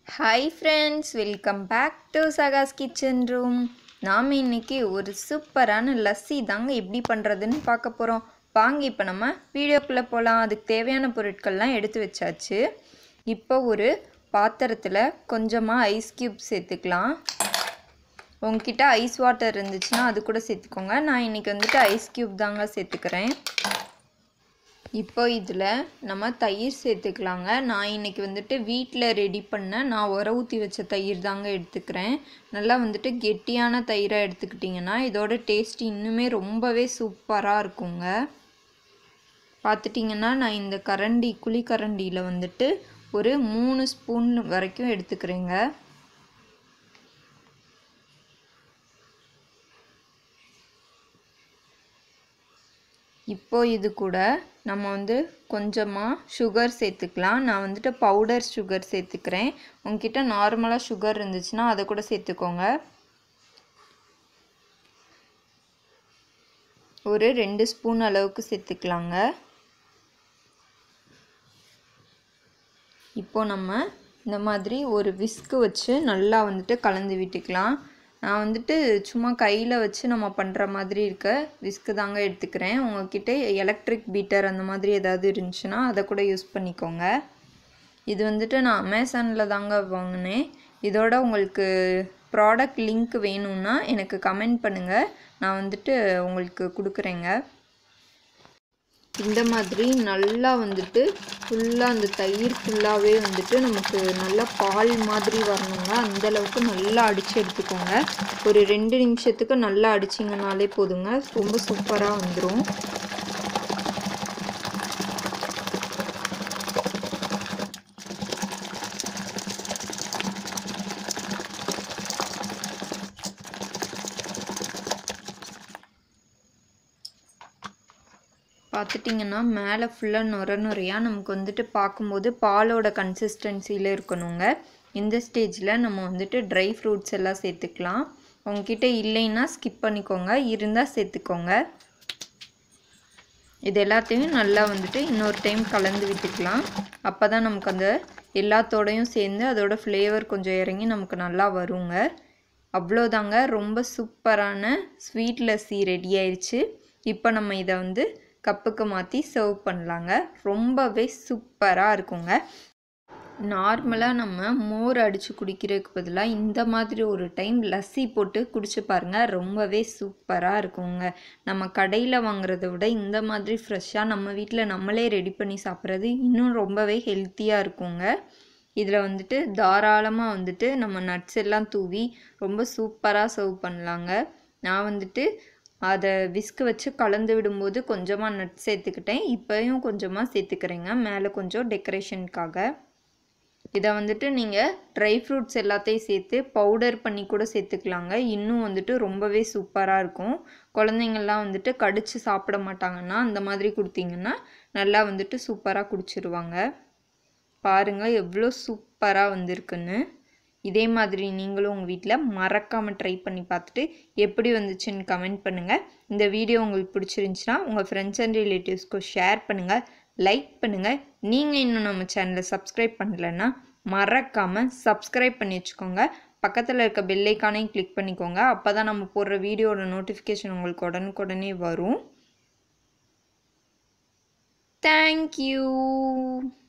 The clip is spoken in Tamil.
hi friends welcome back to சகாஸ் கிச்சன் ரூம் நாம் இன்னைக்கு ஒரு சூப்பரான லஸ்ஸி தாங்க எப்படி பண்ணுறதுன்னு பார்க்க போகிறோம் வாங்க இப்போ நம்ம வீடியோக்குள்ளே போகலாம் அதுக்கு தேவையான பொருட்கள்லாம் எடுத்து வச்சாச்சு இப்போ ஒரு பாத்திரத்தில் கொஞ்சமாக ஐஸ் க்யூப் சேர்த்துக்கலாம் உங்ககிட்ட ஐஸ் வாட்டர் இருந்துச்சுன்னா அது கூட சேர்த்துக்கோங்க நான் இன்றைக்கி வந்துட்டு ஐஸ் க்யூப் தாங்க சேர்த்துக்கிறேன் இப்போ இதில் நம்ம தயிர் சேர்த்துக்கலாங்க நான் இன்றைக்கி வந்துட்டு வீட்டில் ரெடி பண்ண நான் உர ஊற்றி வச்ச தயிர் தாங்க எடுத்துக்கிறேன் நல்லா வந்துட்டு கெட்டியான தயிரை எடுத்துக்கிட்டிங்கன்னா இதோட டேஸ்ட் இன்னுமே ரொம்பவே சூப்பராக இருக்குங்க பார்த்துட்டிங்கன்னா நான் இந்த கரண்டி குழி கரண்டியில் வந்துட்டு ஒரு மூணு ஸ்பூன் வரைக்கும் எடுத்துக்கிறேங்க இப்போ இது கூட நம்ம வந்து கொஞ்சமாக சுகர் சேர்த்துக்கலாம் நான் வந்துட்டு பவுடர் சுகர் சேர்த்துக்கிறேன் உங்ககிட்ட நார்மலாக சுகர் இருந்துச்சுன்னா அதை கூட சேர்த்துக்கோங்க ஒரு ரெண்டு ஸ்பூன் அளவுக்கு சேர்த்துக்கலாங்க இப்போ நம்ம இந்த மாதிரி ஒரு விஸ்கு வச்சு நல்லா வந்துட்டு கலந்து விட்டுக்கலாம் நான் வந்துட்டு சும்மா கையில் வச்சு நம்ம பண்ணுற மாதிரி இருக்க விஸ்கு தாங்க எடுத்துக்கிறேன் உங்ககிட்ட எலக்ட்ரிக் பீட்டர் அந்த மாதிரி ஏதாவது இருந்துச்சுன்னா அதை கூட யூஸ் பண்ணிக்கோங்க இது வந்துட்டு நான் அமேசானில் தாங்க வாங்கினேன் இதோட உங்களுக்கு ப்ராடக்ட் லிங்க் வேணும்னா எனக்கு கமெண்ட் பண்ணுங்கள் நான் வந்துட்டு உங்களுக்கு கொடுக்குறேங்க இந்த மாதிரி நல்லா வந்துட்டு ஃபுல்லாக அந்த தயிர் ஃபுல்லாகவே வந்துட்டு நமக்கு நல்லா பால் மாதிரி வரணுங்க அந்தளவுக்கு நல்லா அடித்து எடுத்துக்கோங்க ஒரு ரெண்டு நிமிஷத்துக்கு நல்லா அடிச்சிங்கனாலே போதுங்க ரொம்ப சூப்பராக வந்துடும் பார்த்துட்டிங்கன்னா மேலே ஃபுல்லாக நுர நுறையாக நமக்கு வந்துட்டு பார்க்கும்போது பாலோட கன்சிஸ்டன்சியில் இருக்கணுங்க இந்த ஸ்டேஜில் நம்ம வந்துட்டு ட்ரை ஃப்ரூட்ஸ் எல்லாம் சேர்த்துக்கலாம் உங்ககிட்ட இல்லைன்னா ஸ்கிப் பண்ணிக்கோங்க இருந்தால் சேர்த்துக்கோங்க இது எல்லாத்தையும் நல்லா வந்துட்டு இன்னொரு டைம் கலந்து விட்டுக்கலாம் அப்போ தான் நமக்கு அந்த எல்லாத்தோடையும் சேர்ந்து அதோட ஃப்ளேவர் கொஞ்சம் இறங்கி நமக்கு நல்லா வருங்க அவ்வளோதாங்க ரொம்ப சூப்பரான ஸ்வீட் லஸ்ஸி ரெடி ஆயிடுச்சு இப்போ நம்ம இதை வந்து கப்புக்கு மாற்றி சர்வ் பண்ணலாங்க ரொம்பவே சூப்பராக இருக்குங்க நார்மலாக நம்ம மோர் அடித்து குடிக்கிறதுக்கு பதிலாக இந்த மாதிரி ஒரு டைம் லஸ்ஸி போட்டு குடிச்சு பாருங்கள் ரொம்பவே சூப்பராக இருக்குங்க நம்ம கடையில் வாங்குறத விட இந்த மாதிரி ஃப்ரெஷ்ஷாக நம்ம வீட்டில் நம்மளே ரெடி பண்ணி சாப்பிட்றது இன்னும் ரொம்பவே ஹெல்த்தியாக இருக்குங்க இதில் வந்துட்டு தாராளமாக வந்துட்டு நம்ம நட்ஸ் எல்லாம் தூவி ரொம்ப சூப்பராக சர்வ் பண்ணலாங்க நான் வந்துட்டு அதை விஸ்கு வச்சு கலந்து விடும்போது கொஞ்சமாக நட் சேர்த்துக்கிட்டேன் இப்போயும் கொஞ்சமாக சேர்த்துக்கிறேங்க மேலே கொஞ்சம் டெக்கரேஷனுக்காக இதை வந்துட்டு நீங்கள் ட்ரை ஃப்ரூட்ஸ் எல்லாத்தையும் சேர்த்து பவுடர் பண்ணி கூட சேர்த்துக்கலாங்க இன்னும் வந்துட்டு ரொம்பவே சூப்பராக இருக்கும் குழந்தைங்கள்லாம் வந்துட்டு கடித்து சாப்பிட மாட்டாங்கன்னா அந்த மாதிரி கொடுத்தீங்கன்னா நல்லா வந்துட்டு சூப்பராக குடிச்சிருவாங்க பாருங்கள் எவ்வளோ சூப்பராக வந்திருக்குன்னு இதே மாதிரி நீங்களும் உங்கள் வீட்டில் மறக்காமல் ட்ரை பண்ணி பார்த்துட்டு எப்படி வந்துச்சுன்னு கமெண்ட் பண்ணுங்கள் இந்த வீடியோ உங்களுக்கு பிடிச்சிருந்துச்சுன்னா உங்கள் ஃப்ரெண்ட்ஸ் அண்ட் ரிலேட்டிவ்ஸ்க்கு ஷேர் பண்ணுங்கள் லைக் பண்ணுங்கள் நீங்கள் இன்னும் நம்ம சேனலை சப்ஸ்கிரைப் பண்ணலைன்னா மறக்காமல் சப்ஸ்கிரைப் பண்ணி வச்சுக்கோங்க பக்கத்தில் இருக்க பெல்லைக்கானையும் கிளிக் பண்ணிக்கோங்க அப்போ தான் நம்ம போடுற வீடியோட நோட்டிஃபிகேஷன் உங்களுக்கு உடனுக்குடனே வரும் தேங்க்யூ